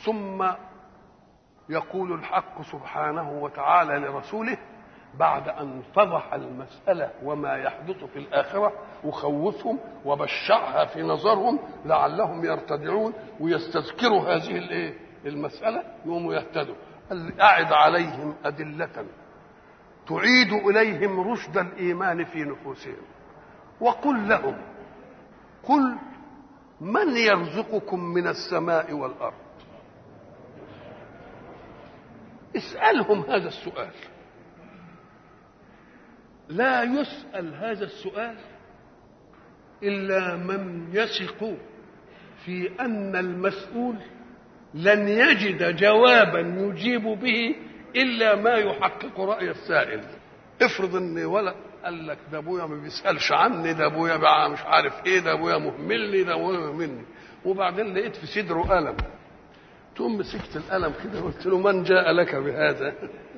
ثم يقول الحق سبحانه وتعالى لرسوله بعد أن فضح المسألة وما يحدث في الآخرة وخوفهم وبشعها في نظرهم لعلهم يرتدعون ويستذكروا هذه الايه المسألة يقوموا يهتدوا قال أعد عليهم أدلة تعيد إليهم رشد الإيمان في نفوسهم وقل لهم قل من يرزقكم من السماء والأرض اسألهم هذا السؤال لا يسأل هذا السؤال إلا من يثق في أن المسؤول لن يجد جوابا يجيب به إلا ما يحقق رأي السائل افرض ان ولد قال لك ده ابويا ما بيسالش عني ده ابويا بقى مش عارف ايه ده ابويا مهملني ده ابويا مهملني وبعدين لقيت في صدره قلم تقوم مسكت القلم كده وقلت له من جاء لك بهذا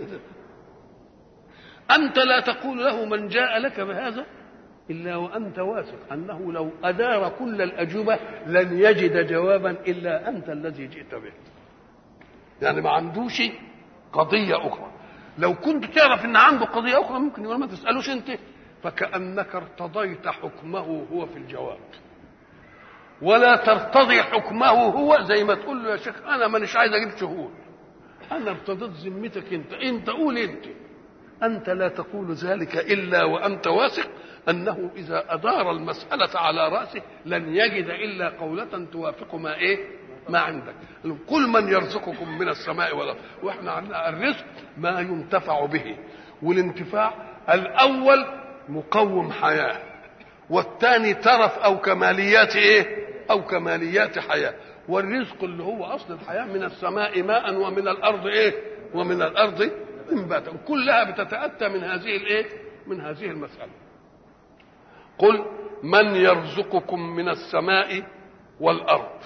أنت لا تقول له من جاء لك بهذا إلا وأنت واثق أنه لو أدار كل الأجوبة لن يجد جوابا إلا أنت الذي جئت به يعني ما عندوش قضية أخرى لو كنت تعرف أن عنده قضية أخرى ممكن يقول ما تسألوش أنت فكأنك ارتضيت حكمه هو في الجواب ولا ترتضي حكمه هو زي ما تقول له يا شيخ أنا مانيش عايز أجيب شهود أنا ارتضيت ذمتك أنت أنت قول أنت أنت لا تقول ذلك إلا وأنت واثق أنه إذا أدار المسألة على رأسه لن يجد إلا قولة توافق ما إيه ما عندك كل من يرزقكم من السماء والأرض وإحنا عندنا الرزق ما ينتفع به والانتفاع الأول مقوم حياة والثاني ترف أو كماليات إيه أو كماليات حياة والرزق اللي هو أصل الحياة من السماء ماء ومن الأرض إيه ومن الأرض انباتا كلها بتتاتى من هذه الايه من هذه المساله قل من يرزقكم من السماء والارض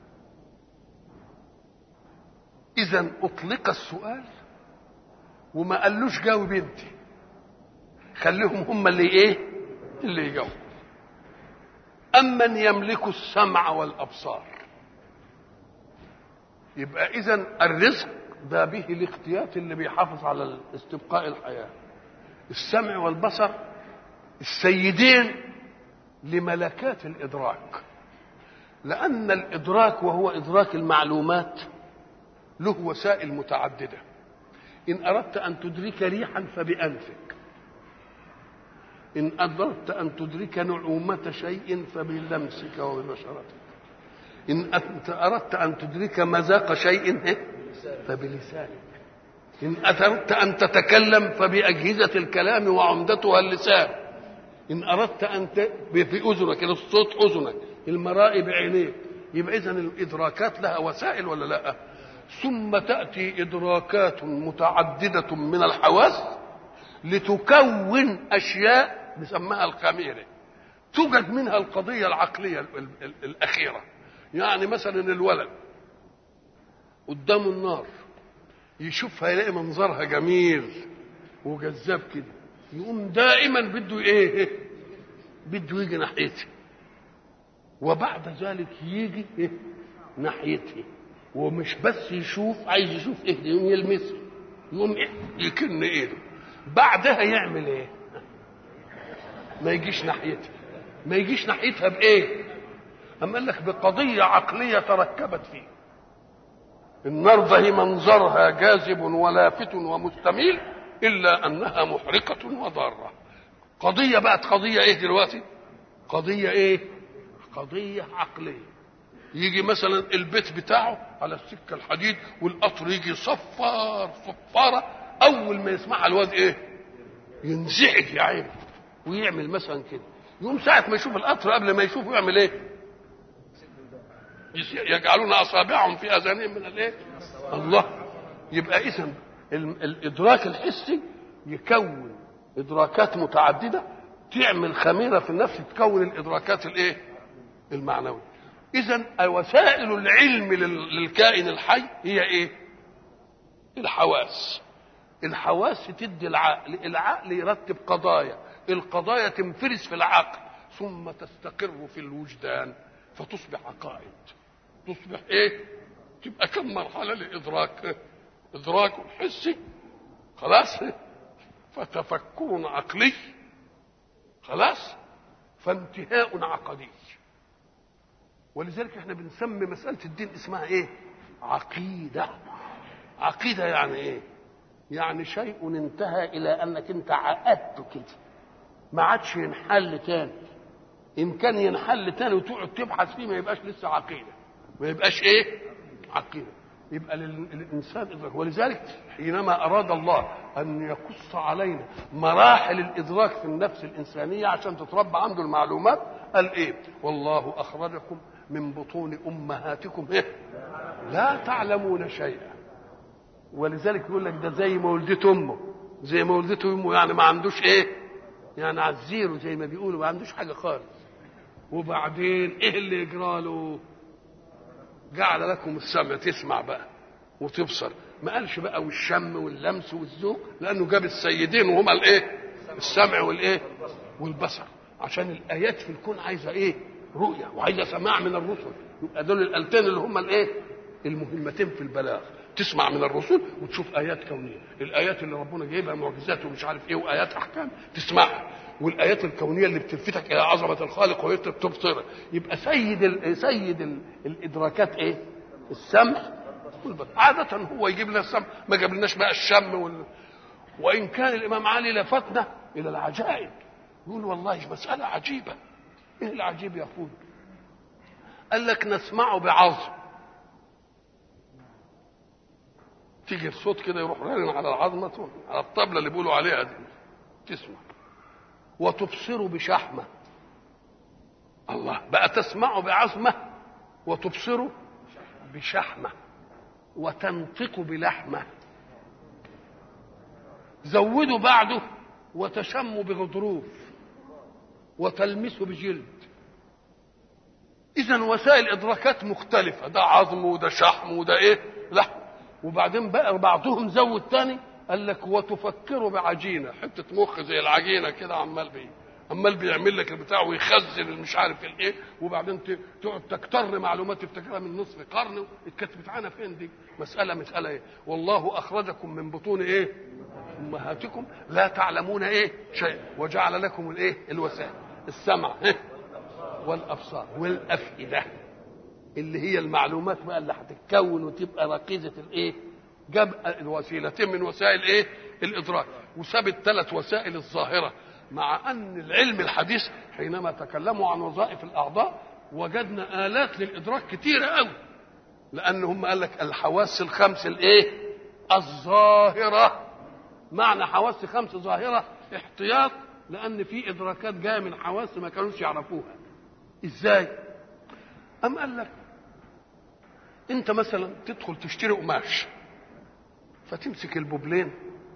اذا اطلق السؤال وما قالوش جاوب انت خليهم هم اللي ايه اللي يجاوبوا امن يملك السمع والابصار يبقى اذا الرزق ده به الاختيات اللي بيحافظ على استبقاء الحياة السمع والبصر السيدين لملكات الإدراك لأن الإدراك وهو إدراك المعلومات له وسائل متعددة إن أردت أن تدرك ريحا فبأنفك إن أردت أن تدرك نعومة شيء فبلمسك وببشرتك إن أنت أردت أن تدرك مذاق شيء فبلسانك إن أردت أن تتكلم فبأجهزة الكلام وعمدتها اللسان إن أردت أن ت... في أذنك الصوت أذنك المرائي بعينيك يبقى إذا الإدراكات لها وسائل ولا لا ثم تأتي إدراكات متعددة من الحواس لتكون أشياء نسميها الخميرة توجد منها القضية العقلية الأخيرة يعني مثلا الولد قدامه النار يشوفها يلاقي منظرها جميل وجذاب كده يقوم دائما بده ايه بده يجي ناحيتها وبعد ذلك يجي إيه؟ ناحيتها ومش بس يشوف عايز يشوف ايه يقوم يلمسها يقوم إيه؟ يكن ايده بعدها يعمل ايه ما يجيش ناحيتها ما يجيش ناحيتها بايه أم قال لك بقضية عقلية تركبت فيه النار ده منظرها جاذب ولافت ومستميل إلا أنها محرقة وضارة قضية بقت قضية إيه دلوقتي قضية إيه قضية عقلية يجي مثلا البيت بتاعه على السكة الحديد والقطر يجي صفار صفارة أول ما يسمعها الواد إيه ينزعج يا عيني ويعمل مثلا كده يقوم ساعة ما يشوف القطر قبل ما يشوفه يعمل إيه يجعلون اصابعهم في اذانهم من الايه؟ الله يبقى اذا الادراك الحسي يكون ادراكات متعدده تعمل خميره في النفس تكون الادراكات الايه؟ المعنويه. اذا وسائل العلم للكائن الحي هي ايه؟ الحواس. الحواس تدي العقل، العقل يرتب قضايا، القضايا تنفرز في العقل ثم تستقر في الوجدان فتصبح عقائد تصبح ايه تبقى كم مرحله للادراك ادراك حسي خلاص فتفكر عقلي خلاص فانتهاء عقدي ولذلك احنا بنسمي مساله الدين اسمها ايه عقيده عقيده يعني ايه يعني شيء انتهى الى انك انت عقدته كده ما عادش ينحل تاني ان كان ينحل تاني وتقعد تبحث فيه ما يبقاش لسه عقيده ما يبقاش ايه عقيده يبقى للانسان ادراك ولذلك حينما اراد الله ان يقص علينا مراحل الادراك في النفس الانسانيه عشان تتربى عنده المعلومات قال ايه والله اخرجكم من بطون امهاتكم إيه؟ لا تعلمون شيئا ولذلك يقول لك ده زي ما ولدته امه زي ما ولدته امه يعني ما عندوش ايه يعني على الزيرو زي ما بيقولوا ما عندوش حاجه خالص وبعدين ايه اللي يجرى له جعل لكم السمع تسمع بقى وتبصر ما قالش بقى والشم واللمس والذوق لانه جاب السيدين وهما الايه السمع والايه والبصر عشان الايات في الكون عايزه ايه رؤيه وعايزه سماع من الرسل يبقى دول الالتين اللي هما الايه المهمتين في البلاغ تسمع من الرسل وتشوف ايات كونيه الايات اللي ربنا جايبها معجزات ومش عارف ايه وايات احكام تسمعها والايات الكونيه اللي بتلفتك الى عظمه الخالق وهي تبصر يبقى سيد ال سيد ال الادراكات ايه السمع والبصر عاده هو يجيب لنا السمع ما جابلناش بقى الشم وال... وان كان الامام علي لفتنا الى العجائب يقول والله مساله عجيبه ايه العجيب يا اخوي قال لك نسمعه بعظم تيجي الصوت كده يروح رن على العظمه على الطبله اللي بيقولوا عليها دي تسمع وتبصر بشحمه الله بقى تسمع بعظمه وتبصر بشحمه وتنطق بلحمه زودوا بعده وتشم بغضروف وتلمس بجلد اذا وسائل ادراكات مختلفه ده عظم وده شحم وده ايه لحم وبعدين بقى بعضهم زود تاني قال لك وتفكر بعجينه حته مخ زي العجينه كده عمال بيه عمال بيعمل لك البتاع ويخزن مش عارف الايه وبعدين تقعد تكتر معلومات تفتكرها من نصف قرن اتكتبت عنها فين دي مساله مساله ايه والله اخرجكم من بطون ايه امهاتكم لا تعلمون ايه شيء وجعل لكم الايه الوسائل السمع إيه؟ والابصار والافئده اللي هي المعلومات بقى اللي هتتكون وتبقى ركيزه الايه جاب الوسيلتين من وسائل ايه الادراك وساب الثلاث وسائل الظاهره مع ان العلم الحديث حينما تكلموا عن وظائف الاعضاء وجدنا الات للادراك كتيره قوي لان هم قال لك الحواس الخمس الايه الظاهره معنى حواس خمس ظاهره احتياط لان في ادراكات جايه من حواس ما كانوش يعرفوها ازاي ام قال لك انت مثلا تدخل تشتري قماش فتمسك البوبلين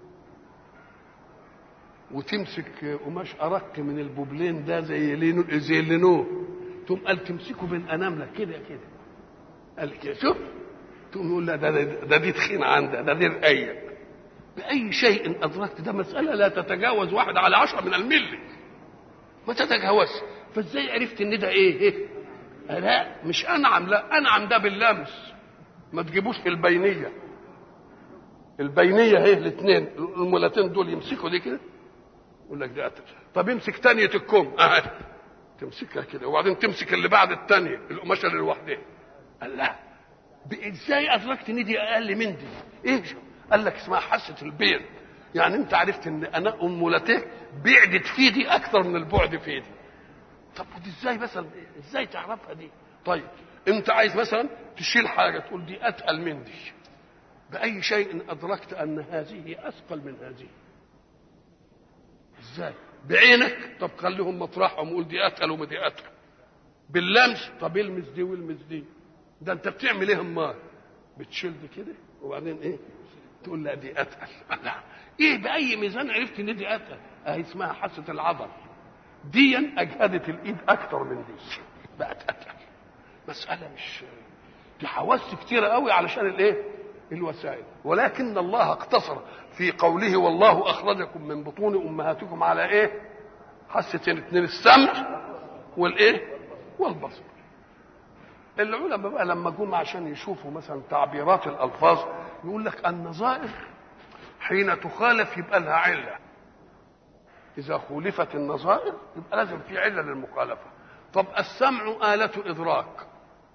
وتمسك قماش ارق من البوبلين ده زي لينو زي اللينو تقوم قال تمسكه بين اناملك كده كده قال كده شوف تقوم يقول لا ده, ده, ده دي تخين عندها ده دي رقيق بأي شيء أدركت ده مسألة لا تتجاوز واحد على عشرة من الملي ما تتجاوزش فازاي عرفت ان ده ايه, إيه؟ لا مش انعم لا انعم ده باللمس ما تجيبوش في البينيه البينيه هي الاثنين المولتين دول يمسكوا دي كده يقول لك ده أتل. طب امسك تانية الكم اه تمسكها كده وبعدين تمسك اللي بعد الثانيه القماشه اللي لوحدها قال لا ازاي ادركت ان دي اقل من دي ايه قال لك اسمها حاسه البين يعني انت عرفت ان انا امولته بعدت في دي اكثر من البعد في دي طب ودي ازاي مثلا ازاي تعرفها دي طيب انت عايز مثلا تشيل حاجه تقول دي اتقل من دي باي شيء ادركت ان هذه اثقل من هذه ازاي بعينك طب خليهم مطرحهم وقول دي اتقل وما دي اتقل باللمس طب المس دي والمس دي ده انت بتعمل ايه امال بتشيل دي كده وبعدين ايه تقول لا دي اتقل لا ايه باي ميزان عرفت ان دي اتقل اهي اسمها حاسه العضل ديا اجهدت الايد اكتر من دي بقت اتقل مساله مش دي حواس كتيره قوي علشان الايه الوسائل ولكن الله اقتصر في قوله والله اخرجكم من بطون امهاتكم على ايه حستين اتنين السمع والايه والبصر العلماء بقى لما جم عشان يشوفوا مثلا تعبيرات الالفاظ يقول لك النظائر حين تخالف يبقى لها عله اذا خولفت النظائر يبقى لازم في عله للمخالفه طب السمع آلة إدراك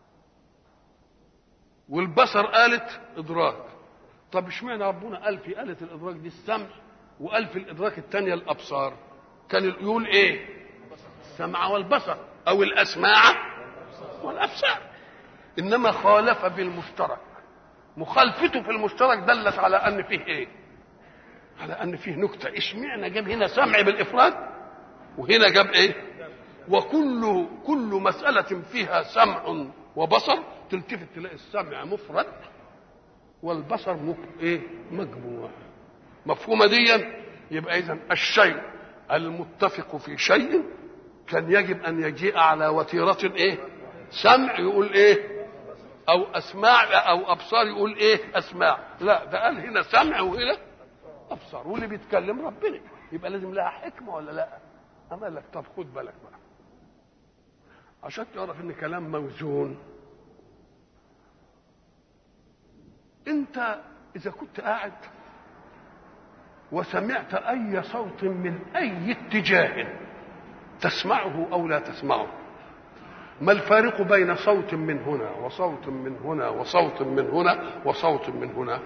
والبصر آلة إدراك طب اشمعنى ربنا قال في آلة الإدراك دي السمع وقال في الإدراك الثانية الأبصار كان يقول إيه السمع والبصر أو الأسماع والأبصار إنما خالف بالمشترك مخالفته في المشترك دلت على أن فيه إيه على أن فيه نكتة اشمعنى جاب هنا سمع بالإفراد وهنا جاب إيه وكل كل مسألة فيها سمع وبصر تلتفت تلاقي السمع مفرد والبصر مك... ايه مجموع مفهومة دي يبقى إذا الشيء المتفق في شيء كان يجب أن يجيء على وتيرة إيه سمع يقول إيه أو أسماع أو أبصار يقول إيه أسماع لا ده قال هنا سمع وهنا أبصار واللي بيتكلم ربنا يبقى لازم لها حكمة ولا لا أما لك طب خد بالك بقى عشان تعرف ان كلام موزون انت اذا كنت قاعد وسمعت اي صوت من اي اتجاه تسمعه او لا تسمعه ما الفارق بين صوت من هنا وصوت من هنا وصوت من هنا وصوت من هنا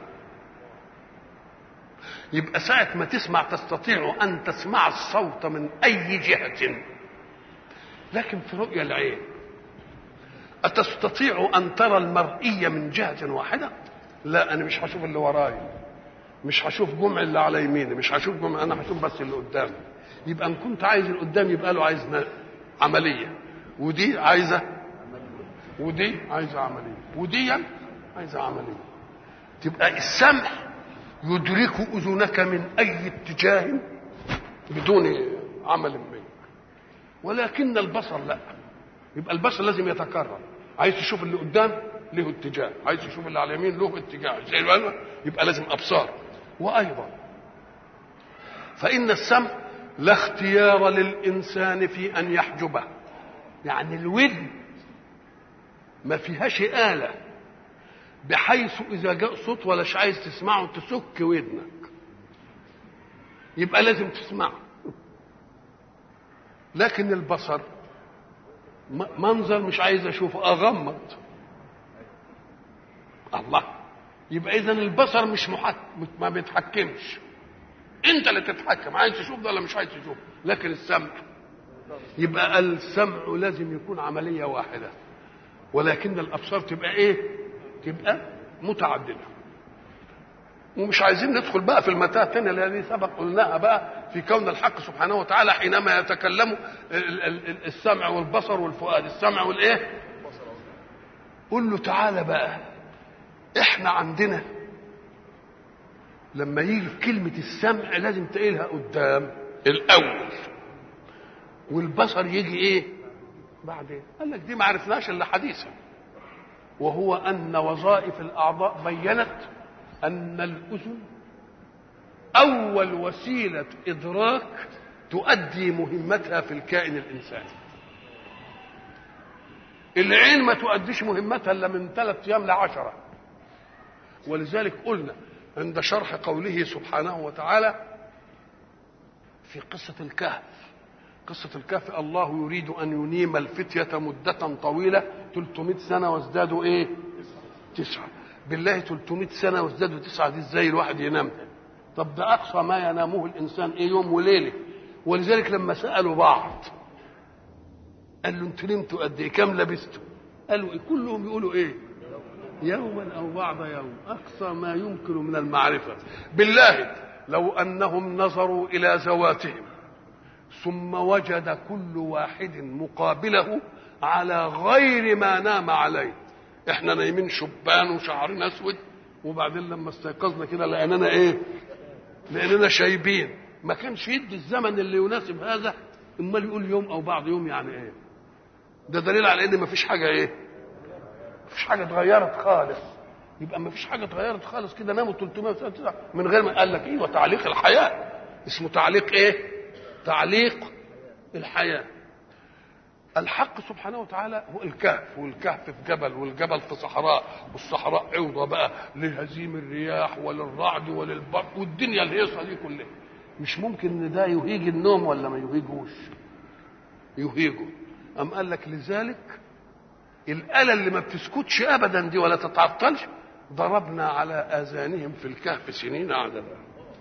يبقى ساعة ما تسمع تستطيع أن تسمع الصوت من أي جهة لكن في رؤيا العين أتستطيع أن ترى المرئية من جهة واحدة لا أنا مش هشوف اللي وراي مش هشوف جمع اللي على يميني مش هشوف جمع أنا هشوف بس اللي قدامي يبقى إن كنت عايز اللي قدامي يبقى له عايز عملية ودي عايزة ودي عايزة عملية ودي عايزة عملية تبقى السمع يدرك أذنك من أي اتجاه بدون عمل منك ولكن البصر لا يبقى البصر لازم يتكرر عايز تشوف اللي قدام له اتجاه عايز تشوف اللي على اليمين له اتجاه زي الوالد يبقى لازم ابصار وايضا فان السمع لا اختيار للانسان في ان يحجبه يعني الودن ما فيهاش آلة بحيث إذا جاء صوت ولاش عايز تسمعه تسك ودنك يبقى لازم تسمعه لكن البصر منظر مش عايز اشوفه اغمض الله يبقى اذا البصر مش محك... ما بيتحكمش انت اللي تتحكم عايز تشوف ده ولا مش عايز تشوف لكن السمع يبقى السمع لازم يكون عمليه واحده ولكن الابصار تبقى ايه تبقى متعدده ومش عايزين ندخل بقى في المتاهه الثانيه التي سبق قلناها بقى في كون الحق سبحانه وتعالى حينما يتكلم السمع والبصر والفؤاد السمع والايه قل له تعالى بقى احنا عندنا لما يجي في كلمة السمع لازم تقيلها قدام الأول والبصر يجي إيه؟ بعدين قال لك دي ما عرفناش إلا حديثا وهو أن وظائف الأعضاء بينت أن الأذن أول وسيلة إدراك تؤدي مهمتها في الكائن الإنساني العين ما تؤديش مهمتها إلا من ثلاث أيام لعشرة ولذلك قلنا عند شرح قوله سبحانه وتعالى في قصة الكهف قصة الكهف الله يريد أن ينيم الفتية مدة طويلة 300 سنة وازدادوا إيه تسعة بالله 300 سنة وازدادوا تسعة دي ازاي الواحد ينام طب ده أقصى ما ينامه الإنسان إيه يوم وليلة ولذلك لما سألوا بعض قال له انتوا نمتوا قد ايه كم لبستوا قالوا إيه؟ كلهم يقولوا ايه يوما او بعض يوم اقصى ما يمكن من المعرفه بالله لو انهم نظروا الى ذواتهم ثم وجد كل واحد مقابله على غير ما نام عليه احنا نايمين شبان وشعرنا اسود وبعدين لما استيقظنا كده لقينانا ايه لقينانا شايبين ما كانش يدي الزمن اللي يناسب هذا امال يقول يوم او بعض يوم يعني ايه ده دليل على ان مفيش حاجه ايه مفيش حاجه اتغيرت خالص يبقى مفيش حاجه اتغيرت خالص كده ناموا 300 من غير ما قال لك ايه وتعليق الحياه اسمه تعليق ايه تعليق الحياه الحق سبحانه وتعالى هو الكهف والكهف في جبل والجبل في صحراء والصحراء عوضة بقى لهزيم الرياح وللرعد وللبرق والدنيا الهيصة دي كلها مش ممكن ان ده يهيج النوم ولا ما يهيجوش يهيجه أم قال لك لذلك الآلة اللي ما بتسكتش أبدا دي ولا تتعطلش ضربنا على آذانهم في الكهف سنين عددا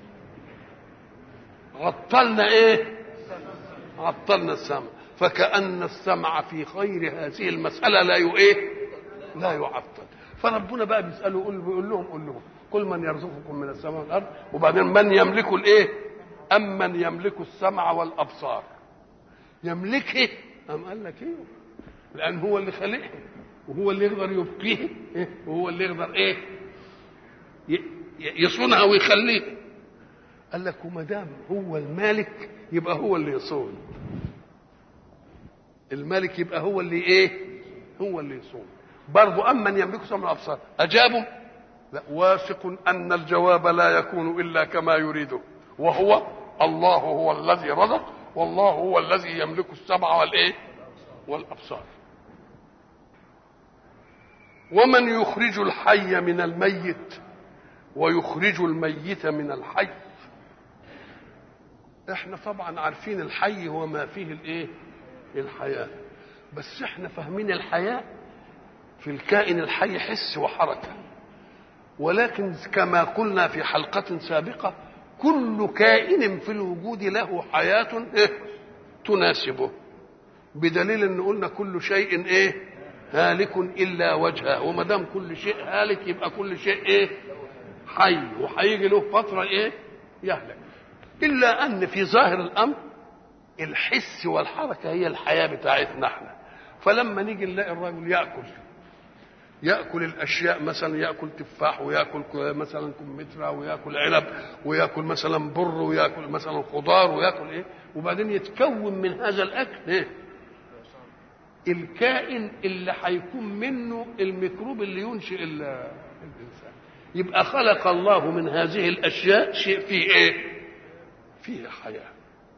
عطلنا إيه عطلنا السمع فكأن السمع في خير هذه المسألة لا إيه لا يعطل فربنا بقى بيسأله يقول بيقول لهم قول لهم كل من يرزقكم من السماء والأرض وبعدين من يملك الإيه أم من يملك السمع والأبصار يملكه أم قال لك إيه لأن هو اللي خلقه وهو اللي يقدر يبقيه إيه؟ وهو اللي يقدر إيه يصونها ويخليه قال لك وما دام هو المالك يبقى هو اللي يصون الملك يبقى هو اللي ايه هو اللي يصوم برضو أمن يملك سمع الأبصار أجابوا لا واثق أن الجواب لا يكون إلا كما يريده وهو الله هو الذي رزق والله هو الذي يملك السمع والإيه والأبصار ومن يخرج الحي من الميت ويخرج الميت من الحي احنا طبعا عارفين الحي هو ما فيه الايه الحياة بس احنا فاهمين الحياة في الكائن الحي حس وحركة ولكن كما قلنا في حلقة سابقة كل كائن في الوجود له حياة إيه؟ تناسبه بدليل ان قلنا كل شيء ايه هالك الا وجهه وما دام كل شيء هالك يبقى كل شيء ايه حي وهيجي له فتره ايه يهلك الا ان في ظاهر الامر الحس والحركه هي الحياه بتاعتنا احنا فلما نيجي نلاقي الرجل ياكل ياكل الاشياء مثلا ياكل تفاح وياكل مثلا كمثرى وياكل عنب وياكل مثلا بر وياكل مثلا خضار وياكل ايه وبعدين يتكون من هذا الاكل ايه الكائن اللي هيكون منه الميكروب اللي ينشئ الانسان يبقى خلق الله من هذه الاشياء شيء فيه ايه فيه حياه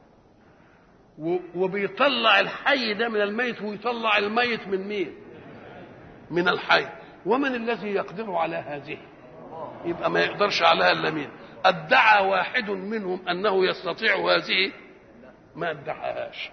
وبيطلع الحي ده من الميت ويطلع الميت من مين من الحي ومن الذي يقدر على هذه يبقى ما يقدرش عليها الا مين ادعى واحد منهم انه يستطيع هذه ما ادعاهاش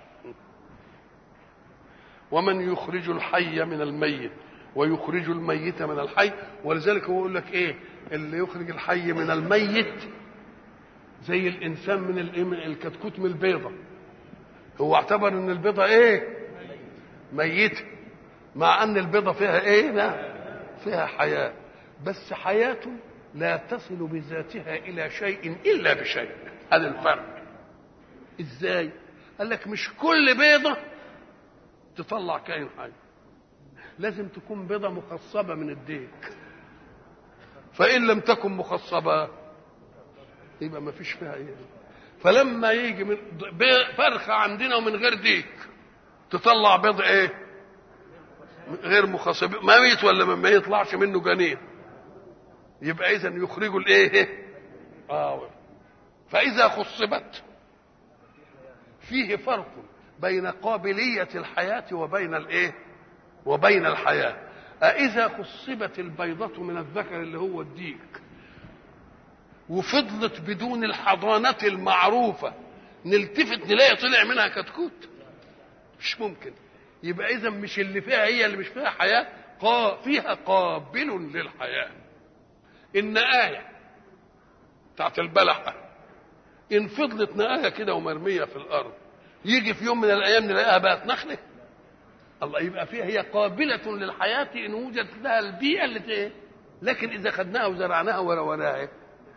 ومن يخرج الحي من الميت ويخرج الميت من الحي ولذلك هو يقول لك ايه اللي يخرج الحي من الميت زي الانسان من الكتكوت من البيضه هو اعتبر ان البيضه ايه ميته مع ان البيضه فيها ايه لا فيها حياه بس حياه لا تصل بذاتها الى شيء الا بشيء هذا الفرق ازاي قال لك مش كل بيضه تطلع كائن حي لازم تكون بيضه مخصبه من الديك فان لم تكن مخصبه يبقى ما فيش فيها ايه فلما يجي من فرخه عندنا ومن غير ديك تطلع بيض ايه غير مخصب ميت ولا ما يطلعش منه جنين يبقى اذا يخرجوا الايه اه فاذا خصبت فيه فرق بين قابلية الحياة وبين الايه وبين الحياة أإذا خصبت البيضة من الذكر اللي هو الديك وفضلت بدون الحضانة المعروفة نلتفت نلاقي طلع منها كتكوت مش ممكن يبقى إذا مش اللي فيها هي اللي مش فيها حياة قا فيها قابل للحياة إن آية بتاعت البلحة إن فضلت نآية كده ومرمية في الأرض يجي في يوم من الايام نلاقيها بقت نخله الله يبقى فيها هي قابله للحياه ان وجدت لها البيئه اللي ايه لكن اذا خدناها وزرعناها وروناها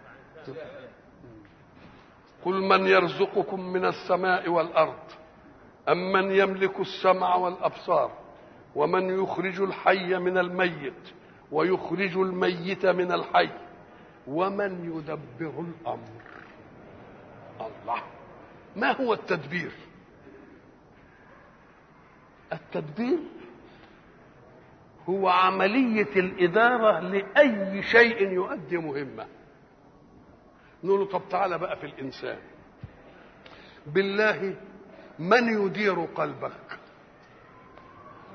قل من يرزقكم من السماء والارض ام من يملك السمع والابصار ومن يخرج الحي من الميت ويخرج الميت من الحي ومن يدبر الامر الله ما هو التدبير التدبير هو عملية الإدارة لأي شيء يؤدي مهمة نقول له طب تعالى بقى في الإنسان بالله من يدير قلبك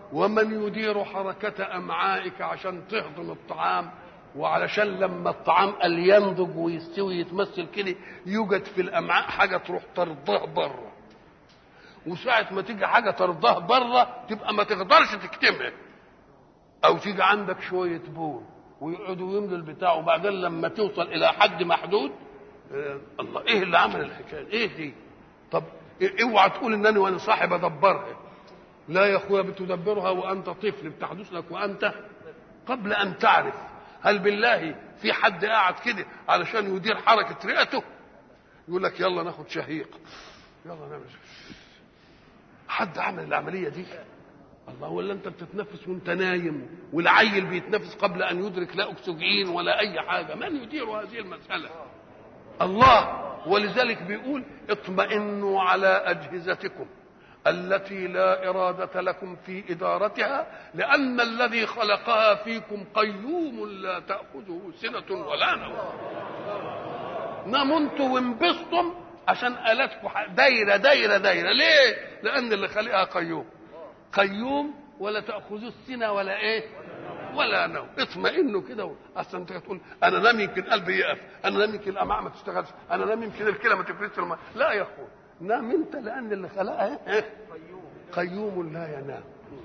ومن يدير حركة أمعائك عشان تهضم الطعام وعلشان لما الطعام قال ينضج ويستوي يتمثل كده يوجد في الأمعاء حاجة تروح طردها بره وساعة ما تيجي حاجة طردها بره تبقى ما تقدرش تكتمها أو تيجي عندك شوية بول ويقعدوا يملوا البتاع وبعدين لما توصل إلى حد محدود آه الله إيه اللي عمل الحكاية إيه دي طب اوعى تقول انني وانا صاحب ادبرها لا يا اخويا بتدبرها وانت طفل بتحدث لك وانت قبل ان تعرف هل بالله في حد قاعد كده علشان يدير حركه رئته يقول لك يلا ناخد شهيق يلا نعمل حد عمل العمليه دي الله ولا انت بتتنفس وانت نايم والعيل بيتنفس قبل ان يدرك لا اكسجين ولا اي حاجه من يدير هذه المساله الله ولذلك بيقول اطمئنوا على اجهزتكم التي لا اراده لكم في ادارتها لان الذي خلقها فيكم قيوم لا تاخذه سنه ولا نوم ناموا انتوا وانبسطم عشان الاتكم دايره دايره دايره ليه لان اللي خلقها قيوم قيوم ولا تاخذوه السنه ولا ايه ولا نوم اطمئنوا كده اصلا انت تقول انا نام يمكن قلبي يقف انا نام يمكن الامعاء ما تشتغلش انا نام يمكن الكلى ما تفرزش الماء لا يا اخويا نام انت لان اللي خلقها قيوم لا ينام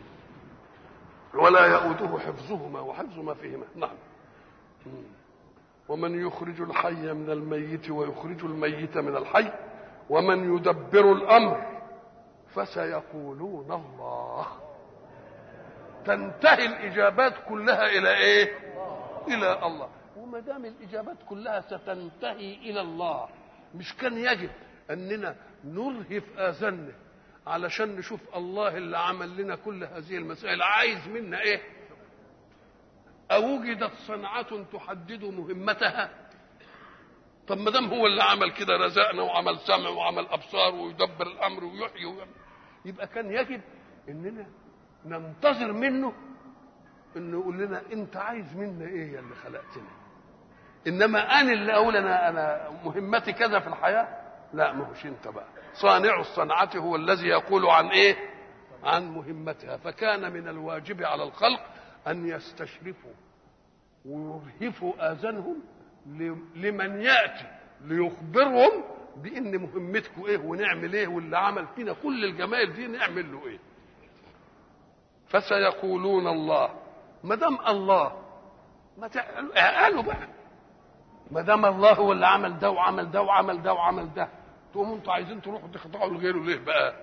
ولا يؤوده حفظهما وحفظ ما فيهما نعم ومن يخرج الحي من الميت ويخرج الميت من الحي ومن يدبر الامر فسيقولون الله تنتهي الاجابات كلها الى ايه الى الله وما دام الاجابات كلها ستنتهي الى الله مش كان يجب اننا نرهف اذاننا علشان نشوف الله اللي عمل لنا كل هذه المسائل عايز منا ايه اوجدت صنعه تحدد مهمتها طب ما دام هو اللي عمل كده رزقنا وعمل سمع وعمل ابصار ويدبر الامر ويحيي ويعمل. يبقى كان يجب اننا ننتظر منه انه يقول لنا انت عايز منا ايه يا اللي خلقتنا انما انا اللي اقول انا انا مهمتي كذا في الحياه لا ما هوش انت بقى صانع الصنعه هو الذي يقول عن ايه عن مهمتها فكان من الواجب على الخلق ان يستشرفوا ويرهفوا اذانهم لمن ياتي ليخبرهم بان مهمتكم ايه ونعمل ايه واللي عمل فينا كل الجمال دي نعمل له ايه فسيقولون الله ما دام الله ما قالوا بقى ما دام الله هو اللي عمل ده وعمل ده وعمل ده وعمل ده تقوموا انتوا عايزين تروحوا تخضعوا لغيره ليه بقى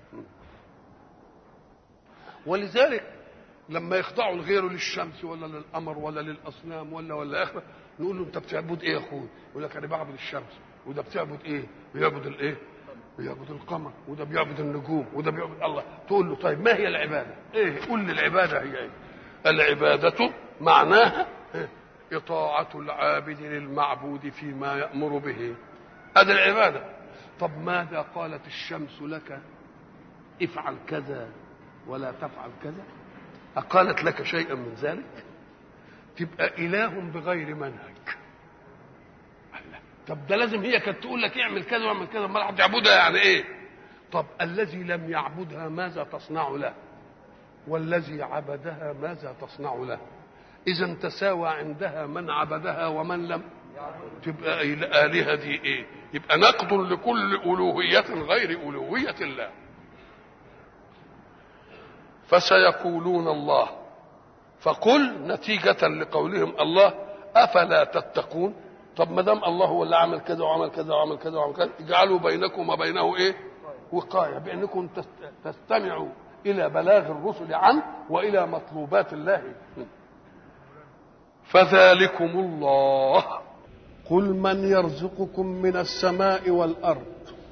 ولذلك لما يخضعوا لغيره للشمس ولا للقمر ولا للاصنام ولا ولا اخره نقول له انت بتعبد ايه يا اخوي يقول لك انا بعبد الشمس وده بتعبد ايه بيعبد الايه بيعبد القمر وده بيعبد النجوم وده بيعبد الله تقول له طيب ما هي العباده ايه قول لي العباده هي ايه العباده معناها إيه؟ إطاعة العابد للمعبود فيما يأمر به هذه العبادة طب ماذا قالت الشمس لك افعل كذا ولا تفعل كذا أقالت لك شيئا من ذلك تبقى إله بغير منهج طب ده لازم هي كانت تقول لك اعمل كذا واعمل كذا امال هتعبدها يعني ايه طب الذي لم يعبدها ماذا تصنع له والذي عبدها ماذا تصنع له اذا تساوى عندها من عبدها ومن لم تبقى الالهه دي ايه يبقى نقد لكل الوهيه غير الوهيه الله فسيقولون الله فقل نتيجة لقولهم الله أفلا تتقون طب ما دام الله هو اللي عمل كذا وعمل كذا وعمل كذا وعمل كذا اجعلوا بينكم وبينه ايه؟ وقاية بأنكم تستمعوا إلى بلاغ الرسل عنه وإلى مطلوبات الله فذلكم الله قل من يرزقكم من السماء والأرض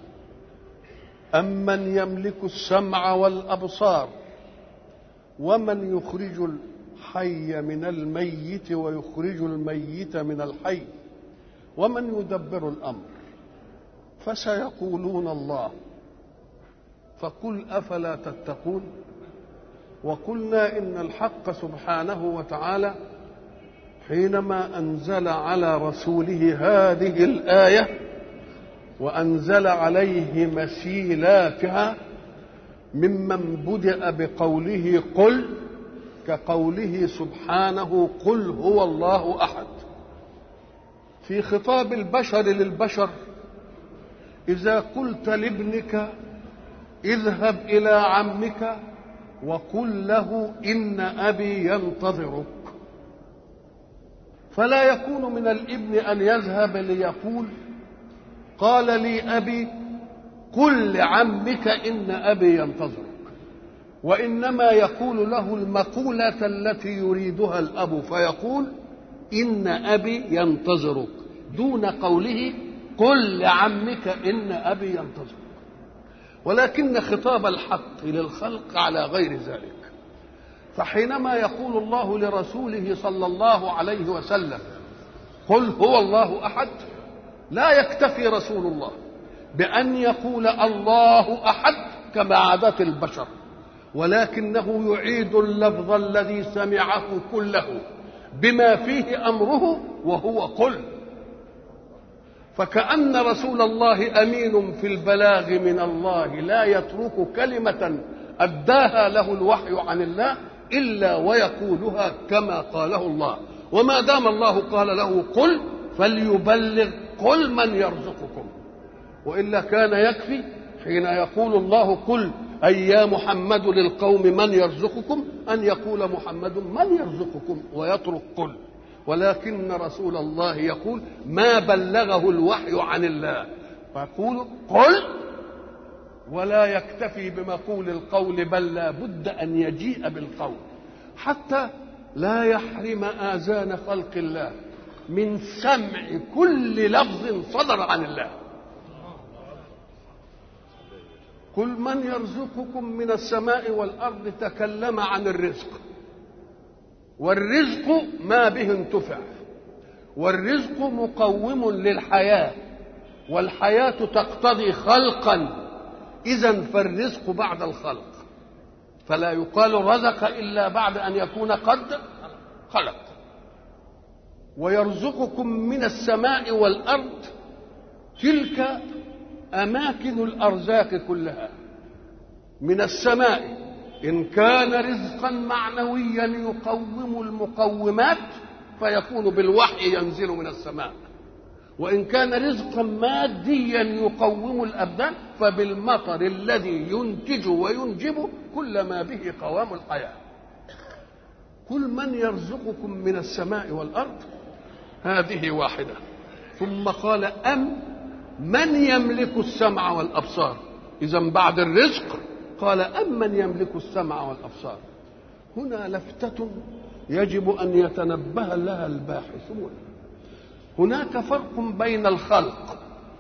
أمن يملك السمع والأبصار ومن يخرج الحي من الميت ويخرج الميت من الحي ومن يدبر الامر فسيقولون الله فقل افلا تتقون وقلنا ان الحق سبحانه وتعالى حينما انزل على رسوله هذه الايه وانزل عليه مسيلاتها ممن بدأ بقوله قل كقوله سبحانه قل هو الله أحد في خطاب البشر للبشر إذا قلت لابنك اذهب إلى عمك وقل له إن أبي ينتظرك فلا يكون من الابن أن يذهب ليقول قال لي أبي قل لعمك إن أبي ينتظرك وإنما يقول له المقولة التي يريدها الأب فيقول إن أبي ينتظرك دون قوله قل لعمك إن أبي ينتظرك ولكن خطاب الحق للخلق على غير ذلك فحينما يقول الله لرسوله صلى الله عليه وسلم قل هو الله احد لا يكتفي رسول الله بان يقول الله احد كما عادت البشر ولكنه يعيد اللفظ الذي سمعه كله بما فيه امره وهو قل فكأن رسول الله أمين في البلاغ من الله لا يترك كلمة أداها له الوحي عن الله إلا ويقولها كما قاله الله وما دام الله قال له قل فليبلغ قل من يرزقكم وإلا كان يكفي حين يقول الله قل أي يا محمد للقوم من يرزقكم أن يقول محمد من يرزقكم ويترك قل ولكن رسول الله يقول ما بلغه الوحي عن الله فيقول قل ولا يكتفي بمقول القول بل لا بد أن يجيء بالقول حتى لا يحرم آذان خلق الله من سمع كل لفظ صدر عن الله قل من يرزقكم من السماء والأرض تكلم عن الرزق والرزق ما به انتفع والرزق مقوم للحياة والحياة تقتضي خلقا إذا فالرزق بعد الخلق فلا يقال رزق إلا بعد أن يكون قد خلق ويرزقكم من السماء والأرض تلك أماكن الأرزاق كلها من السماء إن كان رزقا معنويا يقوم المقومات فيكون بالوحي ينزل من السماء وإن كان رزقا ماديا يقوم الأبدان فبالمطر الذي ينتج وينجب كل ما به قوام الحياة كل من يرزقكم من السماء والأرض هذه واحدة ثم قال أم من يملك السمع والأبصار إذا بعد الرزق قال أم من يملك السمع والأبصار هنا لفتة يجب أن يتنبه لها الباحثون هناك فرق بين الخلق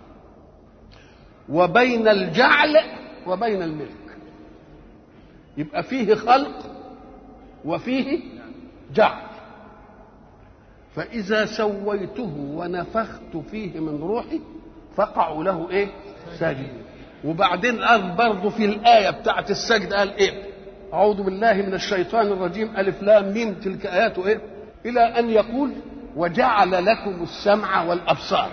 وبين الجعل وبين الملك يبقى فيه خلق وفيه جعل فإذا سويته ونفخت فيه من روحي فقعوا له ايه ساجدين وبعدين قال برضه في الآية بتاعت السجد قال ايه أعوذ بالله من الشيطان الرجيم ألف لام ميم تلك آياته ايه إلى أن يقول وجعل لكم السمع والأبصار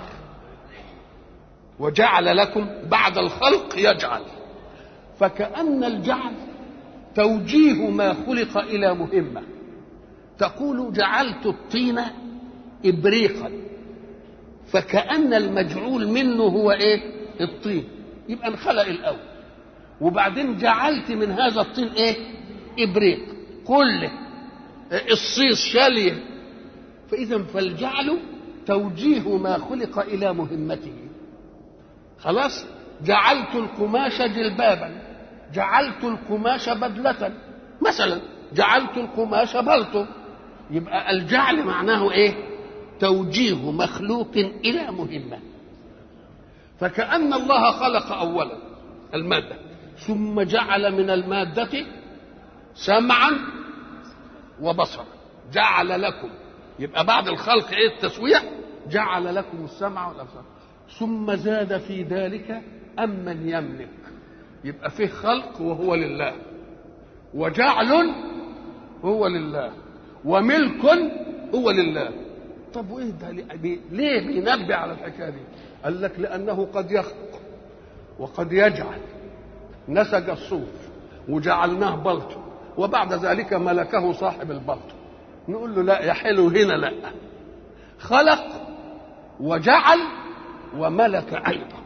وجعل لكم بعد الخلق يجعل فكأن الجعل توجيه ما خلق إلى مهمة تقول جعلت الطين إبريقا فكأن المجعول منه هو إيه الطين يبقى انخلق الأول وبعدين جعلت من هذا الطين إيه إبريق كله الصيص شاليه فإذا فالجعل توجيه ما خلق إلى مهمته خلاص جعلت القماش جلبابا جعلت القماش بدلة مثلا جعلت القماش بلطو يبقى الجعل معناه ايه توجيه مخلوق الى مهمه فكأن الله خلق اولا الماده ثم جعل من الماده سمعا وبصرا جعل لكم يبقى بعد الخلق ايه التسويه جعل لكم السمع والابصار ثم زاد في ذلك أم من يملك يبقى فيه خلق وهو لله وجعل هو لله وملك هو لله طب وايه ده ليه بينبه على الحكايه دي قال لك لانه قد يخلق وقد يجعل نسج الصوف وجعلناه بلطو وبعد ذلك ملكه صاحب البلطو نقول له لا يا حلو هنا لا خلق وجعل وملك ايضا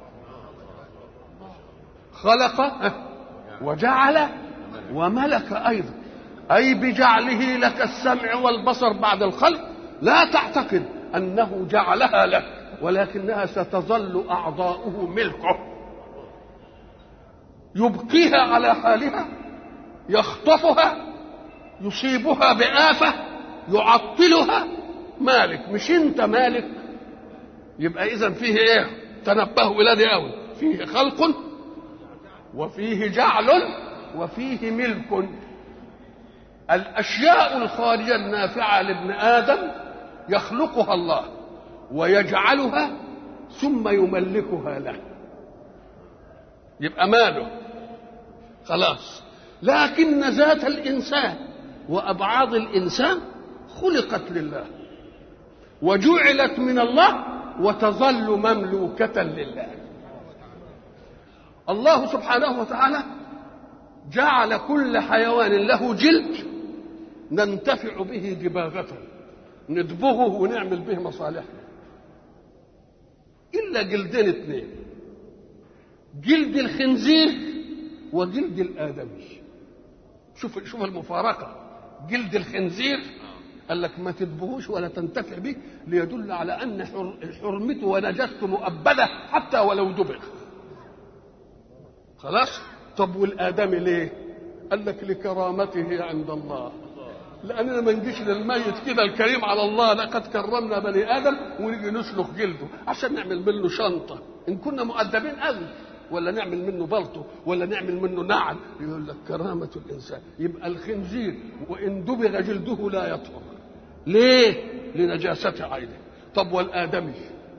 خلق وجعل وملك ايضا اي بجعله لك السمع والبصر بعد الخلق لا تعتقد انه جعلها لك ولكنها ستظل اعضاؤه ملكه يبقيها على حالها يخطفها يصيبها بآفة يعطلها مالك مش انت مالك يبقى اذا فيه ايه تنبهوا الى دي قوي فيه خلق وفيه جعل وفيه ملك الاشياء الخارجه النافعه لابن ادم يخلقها الله ويجعلها ثم يملكها له يبقى ماله خلاص لكن ذات الانسان وابعاض الانسان خلقت لله وجعلت من الله وتظل مملوكه لله الله سبحانه وتعالى جعل كل حيوان له جلد ننتفع به دباغة ندبغه ونعمل به مصالحنا إلا جلدين اثنين جلد الخنزير وجلد الآدمي شوف شوف المفارقة جلد الخنزير قال لك ما تدبغوش ولا تنتفع به ليدل على أن حرمته ونجاسته مؤبدة حتى ولو دبغ خلاص طب والآدمي ليه قال لك لكرامته عند الله لأننا ما نجيش للميت كده الكريم على الله لقد كرمنا بني آدم ونيجي نسلخ جلده عشان نعمل منه شنطة إن كنا مؤدبين قوي ولا نعمل منه بلطو ولا نعمل منه نعل يقول لك كرامة الإنسان يبقى الخنزير وإن دبغ جلده لا يطهر ليه؟ لنجاسة عينه طب والآدمي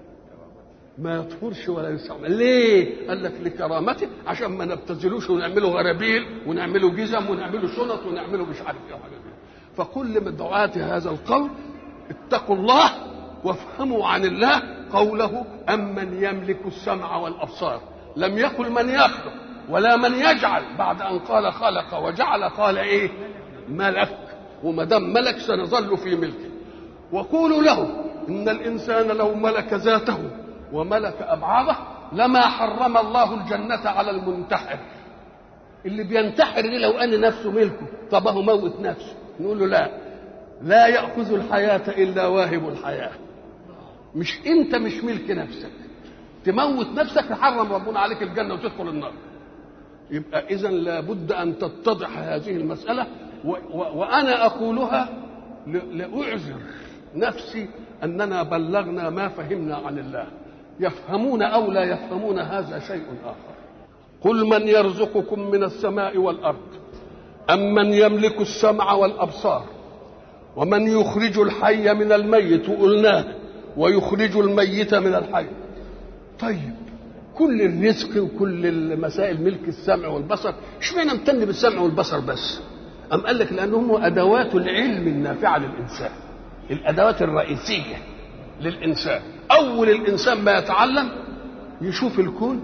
ما يطهرش ولا يستعمل ليه قال لك لكرامته عشان ما نبتذلوش ونعمله غرابيل ونعمله جزم ونعمله شنط ونعمله مش عارف ايه فكل من دعاة هذا القول اتقوا الله وافهموا عن الله قوله أمن يملك السمع والأبصار لم يقل من يخلق ولا من يجعل بعد أن قال خلق وجعل قال إيه ملك وما دام ملك سنظل في ملكه وقولوا له إن الإنسان لو ملك ذاته وملك أبعاضه لما حرم الله الجنة على المنتحر اللي بينتحر دي لو أن نفسه ملكه طب هو موت نفسه نقول له لا لا يأخذ الحياة إلا واهب الحياة مش أنت مش ملك نفسك تموت نفسك يحرم ربنا عليك الجنة وتدخل النار يبقى إذا لابد أن تتضح هذه المسألة و و وأنا أقولها لأعذر نفسي أننا بلغنا ما فهمنا عن الله يفهمون او لا يفهمون هذا شيء اخر قل من يرزقكم من السماء والارض ام من يملك السمع والابصار ومن يخرج الحي من الميت وقلناه ويخرج الميت من الحي طيب كل الرزق وكل مسائل ملك السمع والبصر اشمعنى امتن بالسمع والبصر بس ام قال لك لانهم ادوات العلم النافعه للانسان الادوات الرئيسيه للانسان اول الانسان ما يتعلم يشوف الكون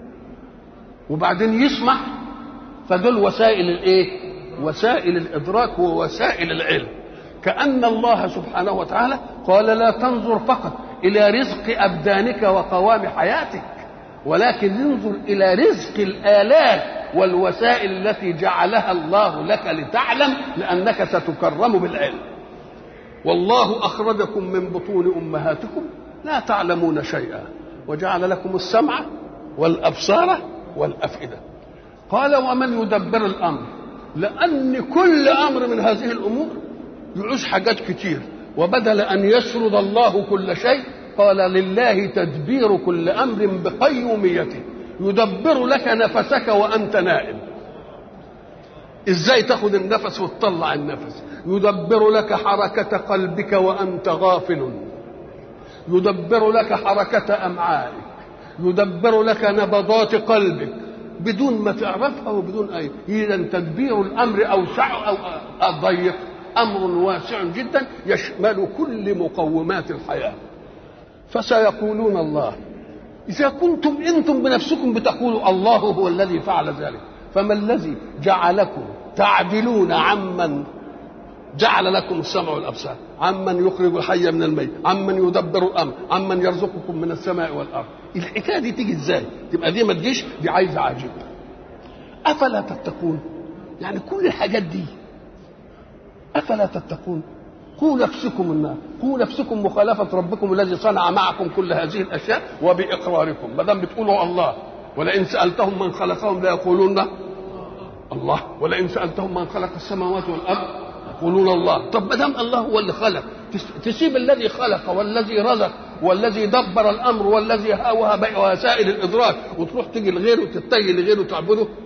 وبعدين يسمع فدول وسائل الايه وسائل الادراك ووسائل العلم كان الله سبحانه وتعالى قال لا تنظر فقط الى رزق ابدانك وقوام حياتك ولكن انظر الى رزق الالات والوسائل التي جعلها الله لك لتعلم لانك ستكرم بالعلم والله اخرجكم من بطون امهاتكم لا تعلمون شيئا وجعل لكم السمع والابصار والافئده قال ومن يدبر الامر لان كل امر من هذه الامور يعوز حاجات كتير وبدل ان يسرد الله كل شيء قال لله تدبير كل امر بقيوميته يدبر لك نفسك وانت نائم ازاي تاخذ النفس وتطلع النفس يدبر لك حركه قلبك وانت غافل يدبر لك حركة أمعائك يدبر لك نبضات قلبك بدون ما تعرفها وبدون أي إذا تدبير الأمر أوسع أو أضيق أمر واسع جدا يشمل كل مقومات الحياة فسيقولون الله إذا كنتم أنتم بنفسكم بتقولوا الله هو الذي فعل ذلك فما الذي جعلكم تعدلون عمن جعل لكم السمع والابصار عمن يخرج الحي من الميت عمن يدبر الامر عمن يرزقكم من السماء والارض الحكايه دي تيجي ازاي تبقى دي ما تجيش دي عايزه عاجب افلا تتقون يعني كل الحاجات دي افلا تتقون قوا نفسكم النار قوا نفسكم مخالفة ربكم الذي صنع معكم كل هذه الأشياء وبإقراركم ما دام بتقولوا الله ولئن سألتهم من خلقهم ليقولون الله ولئن سألتهم من خلق السماوات والأرض يقولون الله طب ما دام الله هو اللي خلق تسيب الذي خلق والذي رزق والذي دبر الامر والذي هوى وسائل الادراك وتروح تيجي لغيره تتجه لغيره تعبده